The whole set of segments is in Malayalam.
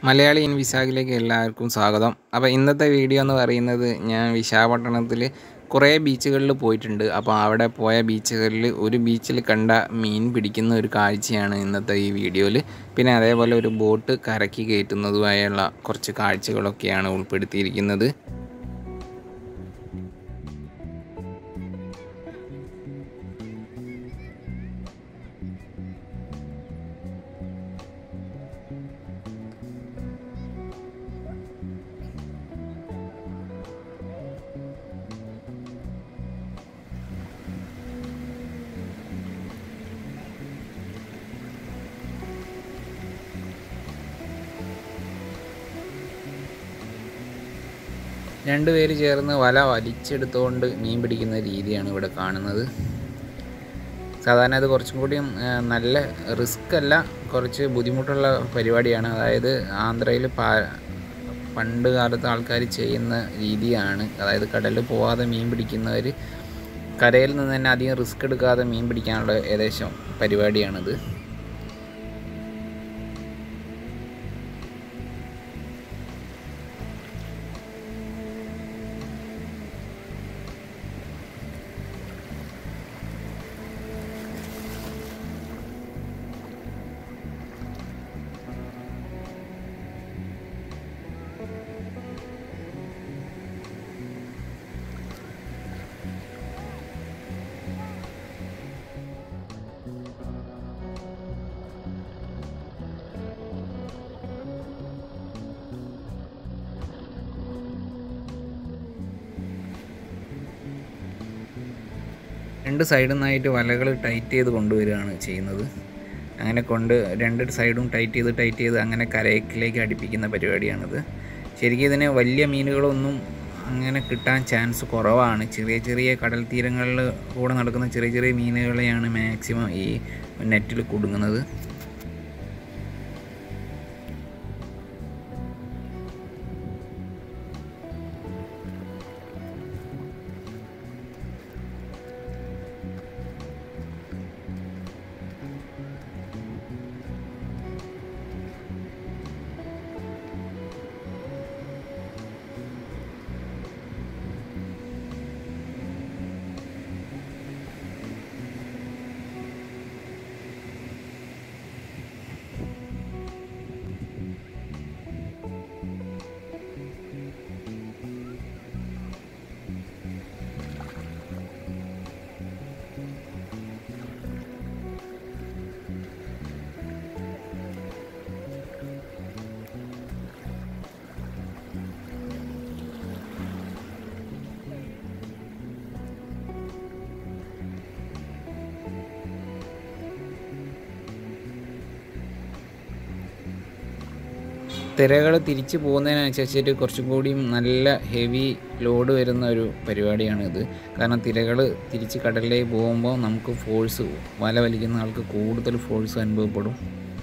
മലയാളി ഇൻ വിശാഖിലേക്ക് എല്ലാവർക്കും സ്വാഗതം അപ്പോൾ ഇന്നത്തെ വീഡിയോ എന്ന് പറയുന്നത് ഞാൻ വിശാഖപട്ടണത്തിൽ കുറേ ബീച്ചുകളിൽ പോയിട്ടുണ്ട് അപ്പോൾ അവിടെ പോയ ബീച്ചുകളിൽ ഒരു ബീച്ചിൽ കണ്ട മീൻ പിടിക്കുന്ന ഒരു കാഴ്ചയാണ് ഇന്നത്തെ ഈ വീഡിയോയിൽ പിന്നെ അതേപോലെ ഒരു ബോട്ട് കരക്കി കയറ്റുന്നതുമായുള്ള കുറച്ച് കാഴ്ചകളൊക്കെയാണ് ഉൾപ്പെടുത്തിയിരിക്കുന്നത് രണ്ടുപേര് ചേർന്ന് വല വലിച്ചെടുത്തുകൊണ്ട് മീൻ പിടിക്കുന്ന രീതിയാണ് ഇവിടെ കാണുന്നത് സാധാരണ ഇത് കുറച്ചും കൂടിയും ആ, നല്ല റിസ്ക് അല്ല കുറച്ച് ബുദ്ധിമുട്ടുള്ള പരിപാടിയാണ് അതായത് ആന്ധ്രയിൽ പാ പണ്ട് കാലത്ത് ആൾക്കാർ ചെയ്യുന്ന രീതിയാണ് അതായത് കടലിൽ പോവാതെ മീൻ പിടിക്കുന്നവർ കരയിൽ നിന്ന് തന്നെ അധികം റിസ്ക് എടുക്കാതെ മീൻ പിടിക്കാനുള്ള ഏകദേശം പരിപാടിയാണിത് രണ്ട് സൈഡിൽ നിന്നായിട്ട് വലകൾ ടൈറ്റ് ചെയ്ത് കൊണ്ടുവരികയാണ് ചെയ്യുന്നത് അങ്ങനെ കൊണ്ട് രണ്ട് സൈഡും ടൈറ്റ് ചെയ്ത് ടൈറ്റ് ചെയ്ത് അങ്ങനെ കരയിലേക്ക് അടുപ്പിക്കുന്ന പരിപാടിയാണിത് ശരിക്കും ഇതിന് വലിയ മീനുകളൊന്നും അങ്ങനെ കിട്ടാൻ ചാൻസ് കുറവാണ് ചെറിയ ചെറിയ കടൽ തീരങ്ങളിൽ കൂടെ നടക്കുന്ന ചെറിയ ചെറിയ മീനുകളെയാണ് മാക്സിമം ഈ നെറ്റിൽ കുടുങ്ങുന്നത് തിരകൾ തിരിച്ചു പോകുന്നതിനനുസരിച്ചിട്ട് കുറച്ചും കൂടിയും നല്ല ഹെവി ലോഡ് വരുന്ന ഒരു പരിപാടിയാണിത് കാരണം തിരകൾ തിരിച്ച് കടലിലേക്ക് പോകുമ്പോൾ നമുക്ക് ഫോഴ്സ് വല വലിക്കുന്ന ആൾക്ക് കൂടുതൽ ഫോഴ്സ് അനുഭവപ്പെടും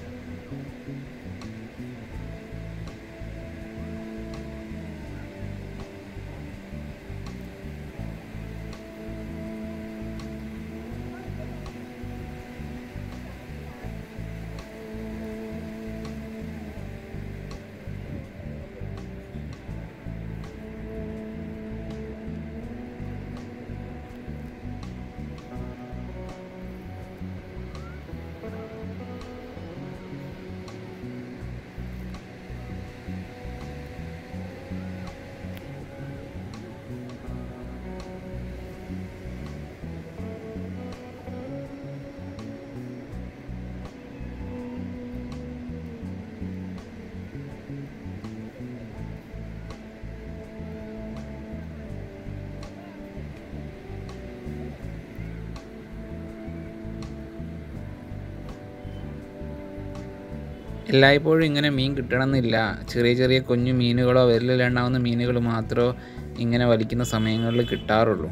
എല്ലായ്പ്പോഴും ഇങ്ങനെ മീൻ കിട്ടണമെന്നില്ല ചെറിയ ചെറിയ കുഞ്ഞു മീനുകളോ വിരലിലുണ്ടാവുന്ന മീനുകൾ മാത്രമേ ഇങ്ങനെ വലിക്കുന്ന സമയങ്ങളിൽ കിട്ടാറുള്ളൂ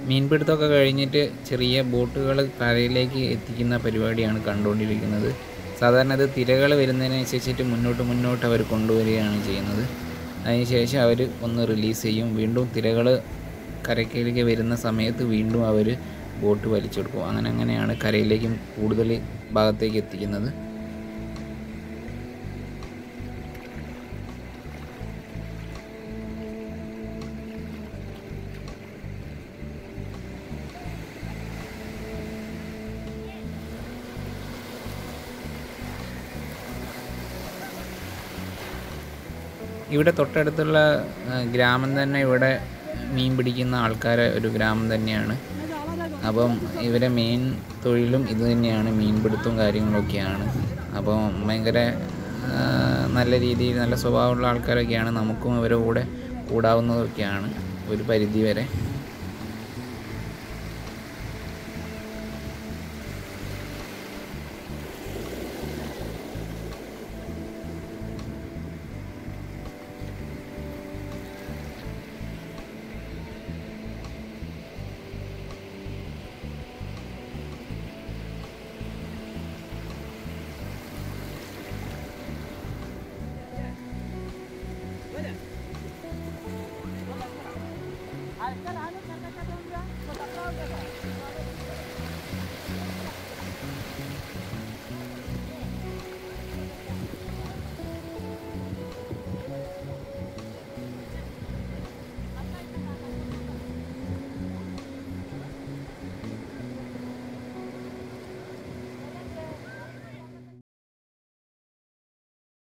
മീൻപിടുത്തമൊക്കെ കഴിഞ്ഞിട്ട് ചെറിയ ബോട്ടുകൾ കരയിലേക്ക് എത്തിക്കുന്ന പരിപാടിയാണ് കണ്ടുകൊണ്ടിരിക്കുന്നത് സാധാരണ ഇത് തിരകൾ വരുന്നതിനനുസരിച്ചിട്ട് മുന്നോട്ട് മുന്നോട്ട് അവർ കൊണ്ടുവരികയാണ് ചെയ്യുന്നത് അതിനുശേഷം അവർ ഒന്ന് റിലീസ് ചെയ്യും വീണ്ടും തിരകൾ കരയ്ക്കിലേക്ക് വരുന്ന സമയത്ത് വീണ്ടും അവർ ബോട്ട് വലിച്ചെടുക്കും അങ്ങനെ അങ്ങനെയാണ് കരയിലേക്കും കൂടുതൽ ഭാഗത്തേക്ക് എത്തിക്കുന്നത് ഇവിടെ തൊട്ടടുത്തുള്ള ആ, ഗ്രാമം തന്നെ ഇവിടെ മീൻ പിടിക്കുന്ന ആൾക്കാരെ ഒരു ഗ്രാമം തന്നെയാണ് അപ്പം ഇവരെ മെയിൻ തൊഴിലും ഇത് തന്നെയാണ് മീൻപിടുത്തവും കാര്യങ്ങളൊക്കെയാണ് അപ്പോൾ ഭയങ്കര ആ, നല്ല രീതിയിൽ നല്ല സ്വഭാവമുള്ള ആൾക്കാരൊക്കെയാണ് നമുക്കും അവരുടെ കൂടെ കൂടാവുന്നതൊക്കെയാണ് ഒരു പരിധി വരെ